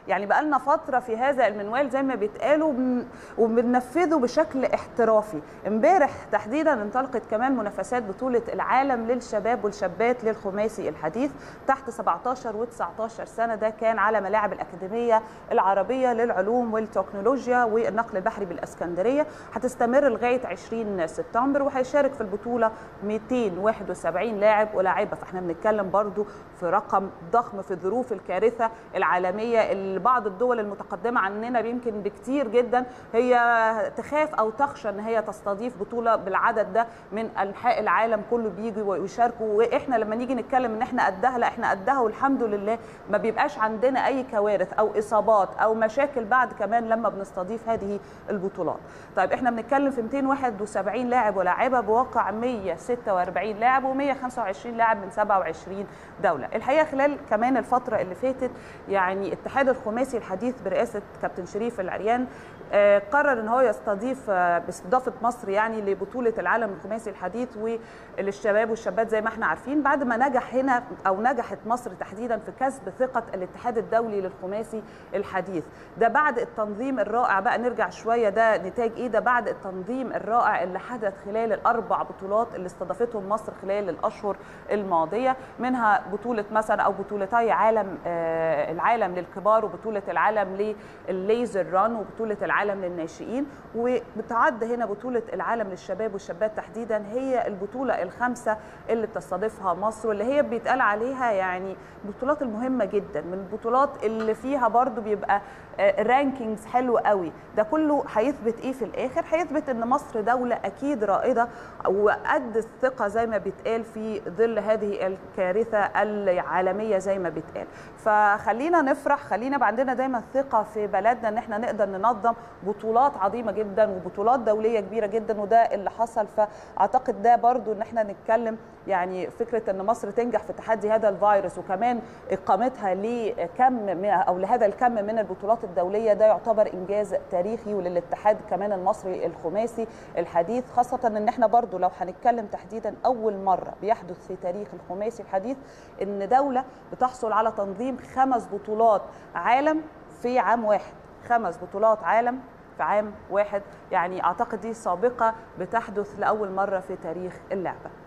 يعني بقى لنا فتره في هذا المنوال زي ما بيتقالوا وبننفذه بشكل احترافي امبارح تحديدا انطلقت كمان منافسات بطوله العالم للشباب والشابات للخماسي الحديث تحت 17 و19 سنه ده كان على ملاعب الاكاديميه العربيه للعلوم والتكنولوجيا والنقل البحري بالاسكندريه هتستمر لغايه 20 سبتمبر وهيشارك في البطوله 271 لاعب ولاعبه فاحنا بنتكلم برضو في رقم ضخم في ظروف الكارثه العالميه اللي بعض الدول المتقدمه عننا يمكن بكتير جدا هي تخاف او تخشى ان هي تستضيف بطوله بالعدد ده من انحاء العالم كله بيجي ويشاركوا واحنا لما نيجي نتكلم ان احنا قدها لا احنا قدها والحمد لله ما بيبقاش عندنا اي كوارث او اصابات او مشاكل بعد كمان لما بنستضيف هذه البطولات طيب احنا بنتكلم في 271 لاعب ولاعبه بواقع 146 لاعب و125 لاعب من 27 دوله الحقيقه خلال كمان الفتره اللي فاتت يعني اتحاد الخماسي الحديث برئاسه كابتن شريف العريان قرر ان هو يستضيف باستضافه مصر يعني لبطوله العالم الخماسي الحديث وللشباب والشابات زي ما احنا عارفين بعد ما نجح هنا او نجحت مصر تحديدا في كسب ثقه الاتحاد الدولي للخماسي الحديث ده بعد التنظيم الرائع بقى نرجع شويه ده نتاج ايه ده بعد التنظيم الرائع اللي حدث خلال الاربع بطولات اللي استضافتهم مصر خلال الاشهر الماضيه منها بطوله مثلا او بطولتي عالم العالم للكبار وبطوله العالم للليزر ران وبطوله العالم للناشئين وبتعد هنا بطوله العالم للشباب والشابات تحديدا هي البطوله الخامسه اللي بتستضيفها مصر واللي هي بيتقال عليها يعني البطولات المهمه جدا من البطولات اللي فيها برضو بيبقى رانكينجز حلو قوي ده كله هيثبت ايه في الاخر هيثبت ان مصر دوله اكيد رائده وقد الثقه زي ما بيتقال في ظل هذه الكارثه العالميه زي ما بيتقال فخلينا نفرح خلينا يبقى عندنا دايما ثقه في بلدنا ان احنا نقدر ننظم بطولات عظيمه جدا وبطولات دوليه كبيره جدا وده اللي حصل فاعتقد ده برضو ان احنا نتكلم يعني فكره ان مصر تنجح في تحدي هذا الفيروس وكمان اقامتها لكم او لهذا الكم من البطولات الدوليه ده يعتبر انجاز تاريخي وللاتحاد كمان المصري الخماسي الحديث خاصه ان احنا برضو لو هنتكلم تحديدا اول مره بيحدث في تاريخ الخماسي الحديث ان دوله بتحصل على تنظيم خمس بطولات عالم في عام واحد خمس بطولات عالم في عام واحد يعني اعتقد دي سابقه بتحدث لاول مره في تاريخ اللعبه